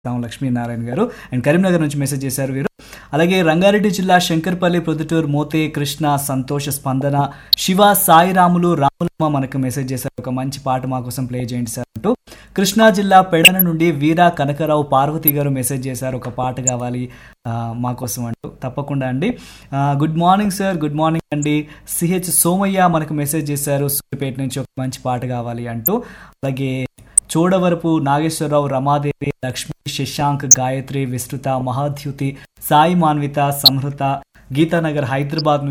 రామ్ లక్ష్మీనారాయణ గారు అండ్ కరీంనగర్ నుంచి మెసేజ్ చేశారు వీరు అలాగే రంగారెడ్డి జిల్లా శంకర్పల్లి ప్రొద్దుటూరు మోతే కృష్ణ సంతోష స్పందన శివ సాయిరాములు రాములమ్మ మనకు మెసేజ్ చేశారు ఒక మంచి పాట మా కోసం ప్లే చేయండి సార్ అంటూ కృష్ణా జిల్లా పెడన నుండి వీరా కనకరావు పార్వతి గారు మెసేజ్ చేశారు ఒక పాట కావాలి ఆ, మా కోసం అంటూ తప్పకుండా అండి ఆ, good morning sir good morning అండి సిహెచ్ సోమయ్య మనకు మెసేజ్ చేశారు సూర్యపేట నుంచి ఒక మంచి పాట కావాలి అంటూ అలాగే చోడవరపు నాగేశ్వరరావు రమాదేవి లక్ష్మి శశాంక్ గాయత్రి విస్తృత మహాద్యుతి సాయి మాన్విత సంహృత గీతానగర్ హైదరాబాద్ నుంచి